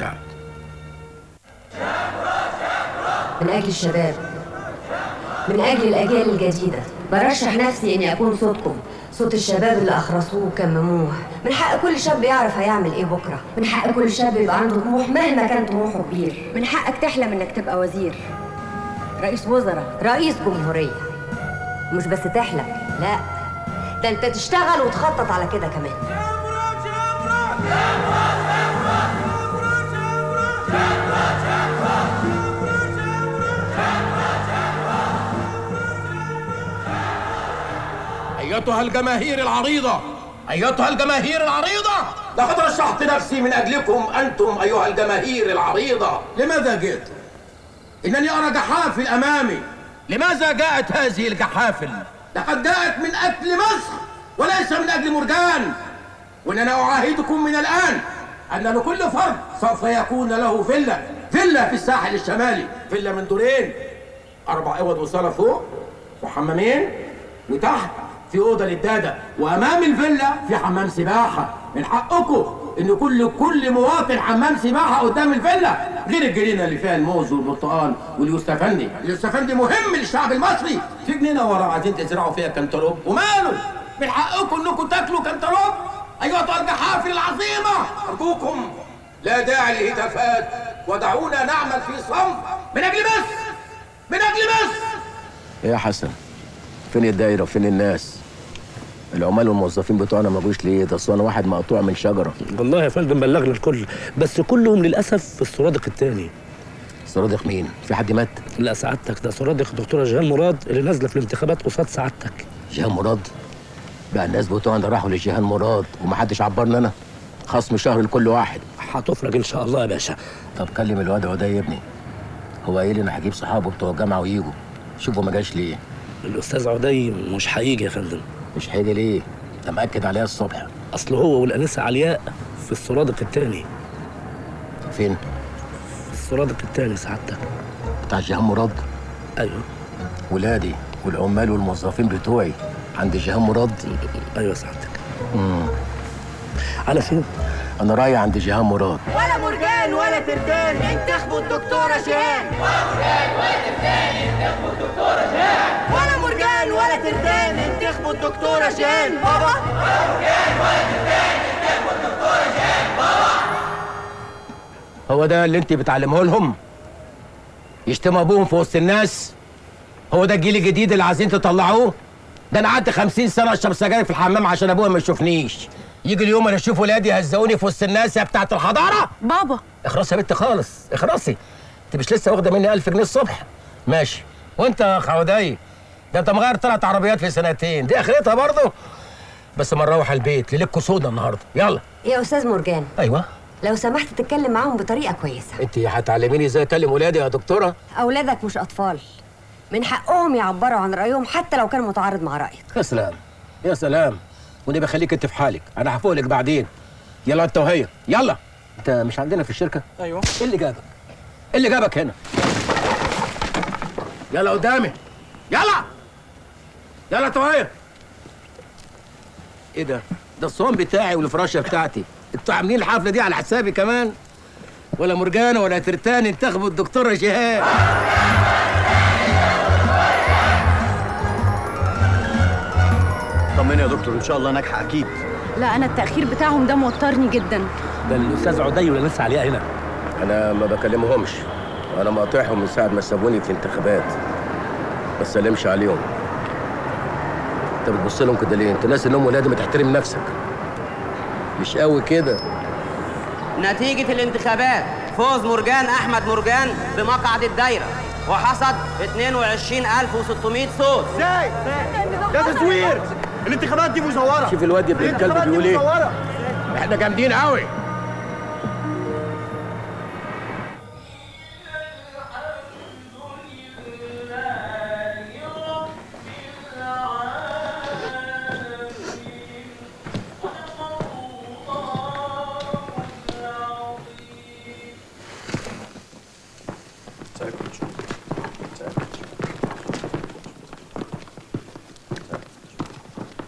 الشعب من أجل الشباب من أجل الأجيال الجديدة برشح نفسي إني أكون صوتكم صوت الشباب اللي أخرسوه وكمموه من حق كل شاب يعرف هيعمل إيه بكرة من حق كل شاب يبقى عنده طموح مهما كان طموحه كبير من حقك تحلم إنك تبقى وزير رئيس وزراء رئيس جمهورية مش بس تحلم لا ده انت تشتغل وتخطط على كده كمان أيتها الجماهير العريضة أيتها الجماهير العريضة لقد رشحت نفسي من أجلكم أنتم أيها الجماهير العريضة لماذا جئت؟ إنني أرى جحافل أمامي لماذا جاءت هذه الجحافل؟ لقد جاءت من أجل مصر وليس من أجل مرجان وإننا أعاهدكم من الآن أن لكل فرد سوف يكون له فيلا فيلا في الساحل الشمالي فيلا من دورين أربع أوض وصالة فوق وحمامين وتحت في أوضة للدادة وأمام الفيلا في حمام سباحة من حقكم إن كل كل مواطن حمام سباحة قدام الفيلا غير الجنينة اللي فيها الموز والبرتقال واليوستفندي اليوستفندي مهم للشعب المصري في جنينة ورا عايزين تزرعوا فيها كنتالوب وماله من حقكم إنكم تاكلوا كنتالوب أيها الجحافل العظيمة أرجوكم لا داعي للهتافات ودعونا نعمل في صمت من أجل مصر من أجل مصر إيه يا حسن فين الدايره وفين الناس العمال والموظفين بتوعنا ما جوش ليه ده أصل انا واحد مقطوع من شجره والله يا فندم بلغنا الكل بس كلهم للاسف في السرادق الثاني صرادق مين في حد مات لا سعادتك ده سرادق الدكتوره جيهان مراد اللي نازله في الانتخابات قصاد سعادتك جيهان مراد بقى الناس بتوعنا راحوا لجيهان مراد ومحدش عبرنا انا خصم شهر لكل واحد هتفرج ان شاء الله يا باشا طب كلم الواد عدي يا ابني هو قايل انا هجيب صحابه بتوع الجامعه ويجوا شوفوا ما جاش ليه الاستاذ عدي مش هيجي يا فندم مش هيجي ليه ده مأكد عليها الصبح اصل هو والانسه علياء في السرادق الثاني فين في السرادق الثاني سعادتك بتاع جيهان مراد ايوه ولادي والعمال والموظفين بتوعي عند جيهان مراد ايوه سعادتك امم على فين انا رايح عند جيهان مراد ولا مرجان ولا تردان انتخبوا الدكتورة جيهان ولا مرجان ولا تردان انتخبوا الدكتورة جيهان بابا هو ده اللي انت بتعلمه لهم يشتموا ابوهم في وسط الناس هو ده الجيل الجديد اللي عايزين تطلعوه ده انا قعدت 50 سنه اشرب سجاير في الحمام عشان ابويا ما يشوفنيش يجي اليوم انا اشوف ولادي يهزقوني في وسط الناس يا بتاعت الحضاره بابا اخرسي يا بنت خالص اخرسي انت مش لسه واخده مني 1000 جنيه الصبح ماشي وانت يا خوداي ده انت مغير ثلاث عربيات في سنتين دي اخرتها برضه بس ما نروح البيت ليلتكوا سودا النهارده يلا يا أستاذ مرجان ايوه لو سمحت تتكلم معاهم بطريقة كويسة انت هتعلميني ازاي اكلم ولادي يا دكتوره أولادك مش أطفال من حقهم يعبروا عن رأيهم حتى لو كان متعارض مع رأيك يا سلام يا سلام ونبقى خليك انت في حالك انا هفوق لك بعدين يلا انت وهي يلا انت مش عندنا في الشركه ايوه ايه اللي جابك ايه اللي جابك هنا يلا قدامي يلا يلا انت وهي ايه ده ده الصوم بتاعي والفراشه بتاعتي انتوا عاملين الحفله دي على حسابي كمان ولا مرجانه ولا ترتان انتخبوا الدكتوره جهاد طمني يا دكتور ان شاء الله ناجحه اكيد لا انا التاخير بتاعهم ده موترني جدا ده الاستاذ عدي والانسه علياء هنا انا ما بكلمهمش انا مقاطعهم من ساعه ما سابوني في انتخابات ما سلمش عليهم انت بتبص لهم كده ليه انت ناس انهم ولادي ما تحترم نفسك مش قوي كده نتيجة الانتخابات فوز مرجان أحمد مرجان بمقعد الدايرة وحصد 22600 صوت ازاي ده تزوير الانتخابات دي مزوره شوف الواد ابن الكلب الانتخابات دي بيقول ايه مزورة. احنا جامدين قوي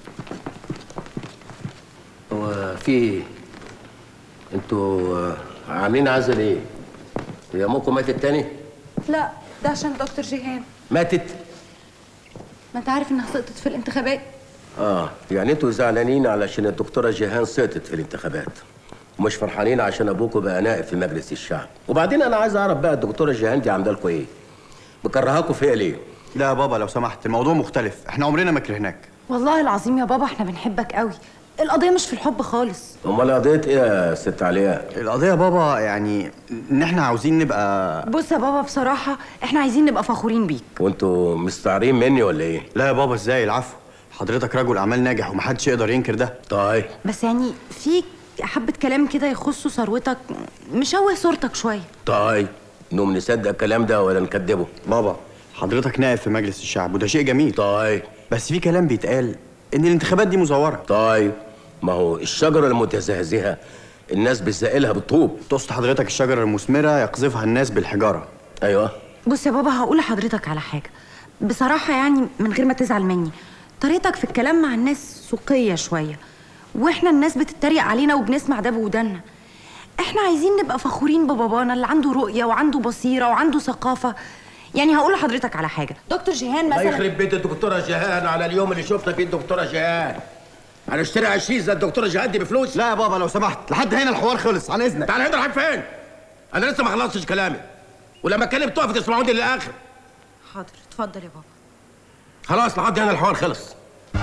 هو في انتوا عاملين عزل ايه؟ هي امكم ماتت تاني؟ لا ده عشان دكتور جيهان ماتت؟ ما انت عارف انها سقطت في الانتخابات اه يعني انتوا زعلانين علشان الدكتوره جيهان سقطت في الانتخابات ومش فرحانين عشان ابوكوا بقى نائب في مجلس الشعب وبعدين انا عايز اعرف بقى الدكتوره جيهان دي عامله لكم ايه؟ مكرهاكوا فيها ليه؟ لا يا بابا لو سمحت الموضوع مختلف احنا عمرنا ما كرهناك والله العظيم يا بابا احنا بنحبك قوي القضيه مش في الحب خالص امال قضيه ايه يا ست علياء؟ القضيه يا بابا يعني ان احنا عاوزين نبقى بص يا بابا بصراحه احنا عايزين نبقى فخورين بيك وانتوا مستعارين مني ولا ايه؟ لا يا بابا ازاي العفو حضرتك رجل اعمال ناجح ومحدش يقدر ينكر ده طيب بس يعني في حبه كلام كده يخصوا ثروتك مشوه صورتك شويه طيب نقوم نصدق الكلام ده ولا نكدبه؟ بابا حضرتك نائب في مجلس الشعب وده شيء جميل طيب بس في كلام بيتقال ان الانتخابات دي مزوره طيب ما هو الشجره المتزهزهه الناس بتزقلها بالطوب تقصد حضرتك الشجره المثمره يقذفها الناس بالحجاره ايوه بص يا بابا هقول لحضرتك على حاجه بصراحه يعني من غير ما تزعل مني طريقتك في الكلام مع الناس سوقيه شويه واحنا الناس بتتريق علينا وبنسمع ده بودنا احنا عايزين نبقى فخورين ببابانا اللي عنده رؤيه وعنده بصيره وعنده ثقافه يعني هقول لحضرتك على حاجه دكتور جيهان الله مثلا يخرب بيت الدكتوره جيهان على اليوم اللي شفنا فيه الدكتوره جيهان هنشتري 20 زي الدكتوره جيهان دي بفلوس لا يا بابا لو سمحت لحد هنا الحوار خلص عن اذنك تعال هنا رايح فين؟ انا لسه ما خلصتش كلامي ولما اتكلم تقف تسمعوني للاخر حاضر اتفضل يا بابا خلاص لحد هنا الحوار خلص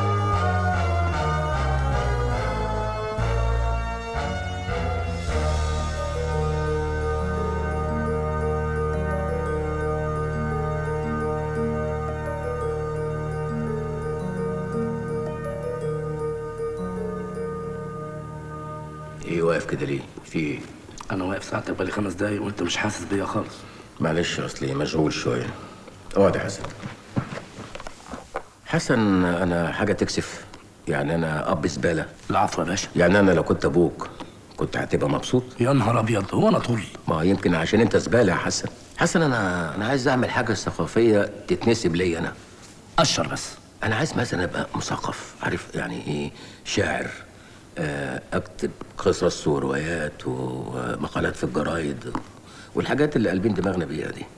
ايه واقف كده ليه؟ في ايه؟ انا واقف ساعتك بقالي خمس دقايق وانت مش حاسس بيا خالص معلش اصلي مشغول شويه اقعد يا حسن حسن انا حاجه تكسف يعني انا اب زباله العفو يا باشا يعني انا لو كنت ابوك كنت هتبقى مبسوط يا نهار ابيض هو انا طول ما يمكن عشان انت زباله يا حسن حسن انا انا عايز اعمل حاجه ثقافيه تتنسب لي انا قشر بس انا عايز مثلا ابقى مثقف عارف يعني ايه شاعر آه، اكتب قصص وروايات ومقالات في الجرايد والحاجات اللي قلبين دماغنا بيها دي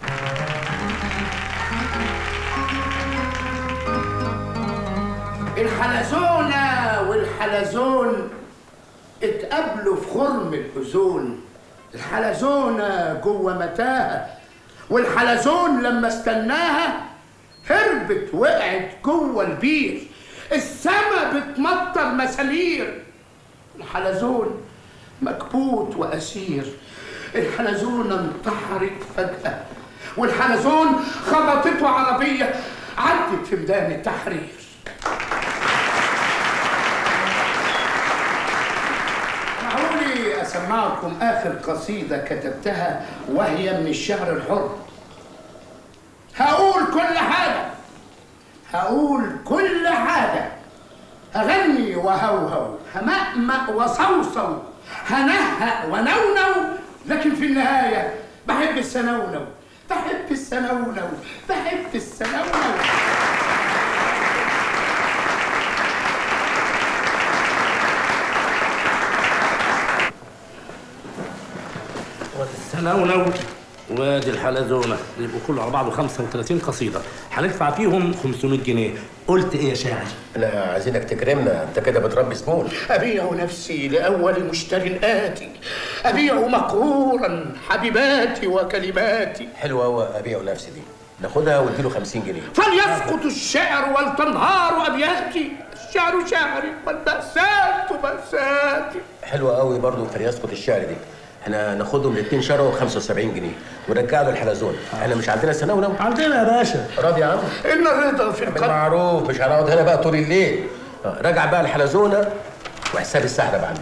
الحلزونة والحلزون اتقابلوا في خرم الأذون الحلزونة جوه متاهة والحلزون لما استناها هربت وقعت جوه البير السما بتمطر مسالير الحلزون مكبوت وأسير الحلزونة انتحرت فجأة والحلزون خبطته عربية عدت في ميدان التحرير معقولي أسمعكم آخر قصيدة كتبتها وهي من الشعر الحر هقول كل حاجة هقول كل حاجة هغني وهوهو همأمأ وصوصو هنهأ ونونو لكن في النهاية بحب السنونو بحب السنونو بحب السنونو والسنونو وادي الحلزونه يبقوا كله على بعضه 35 قصيده هندفع فيهم 500 جنيه قلت ايه يا شاعر لا عايزينك تكرمنا انت كده بتربي زبون أبيع نفسي لأول مشتر آتي أبيع مقهورا حبيباتي وكلماتي حلوه قوي ابيع نفسي دي ناخدها واديله 50 جنيه فليسقط الشعر ولتنهار أبياتي الشعر شعري والمأساة مأساتي حلوه قوي برضه فليسقط الشعر دي احنا ناخدهم الاثنين شروا 75 جنيه ونرجع له الحلزون احنا مش عندنا سنه عندنا يا باشا راضي يا عم إن الرضا في القلب بالمعروف مش هنقعد هنا بقى طول الليل آه، راجع بقى الحلزونه وحساب السحر بقى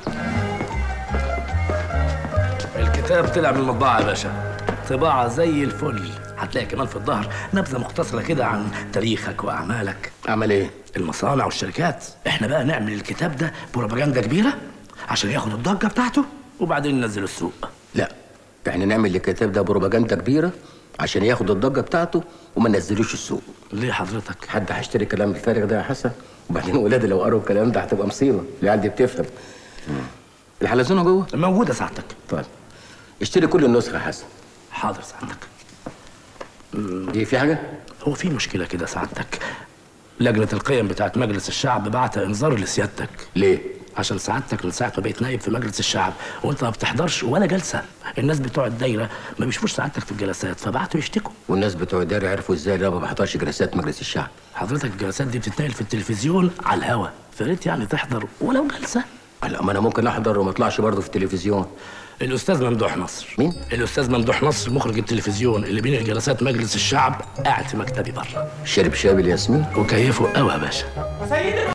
الكتاب طلع من المطبعه يا باشا طباعه زي الفل هتلاقي كمان في الظهر نبذه مختصره كده عن تاريخك واعمالك عمل ايه المصانع والشركات احنا بقى نعمل الكتاب ده بروباجندا كبيره عشان ياخد الضجه بتاعته وبعدين ننزله السوق لا احنا نعمل الكتاب ده بروباجندا كبيره عشان ياخد الضجه بتاعته وما ننزلوش السوق ليه حضرتك حد هيشتري الكلام الفارغ ده يا حسن وبعدين ولادي لو قروا الكلام ده هتبقى مصيبه العيال دي بتفهم الحلزونه جوه موجوده ساعتك طيب اشتري كل النسخه يا حسن حاضر سعادتك دي في حاجه هو في مشكله كده سعادتك لجنه القيم بتاعت مجلس الشعب بعت انذار لسيادتك ليه عشان سعادتك من ساعه ما بقيت نايب في مجلس الشعب وانت ما بتحضرش ولا جلسه الناس بتوع الدايره ما بيشوفوش سعادتك في الجلسات فبعتوا يشتكوا والناس بتوع الدار عرفوا ازاي إن انا ما بحضرش جلسات مجلس الشعب حضرتك الجلسات دي بتتنقل في التلفزيون على الهوا فريت يعني تحضر ولو جلسه لا ما انا ممكن احضر وما اطلعش برضه في التلفزيون الاستاذ ممدوح نصر مين؟ الاستاذ ممدوح نصر مخرج التلفزيون اللي بين جلسات مجلس الشعب قاعد في مكتبي بره شرب شاي بالياسمين وكيفه قوي يا باشا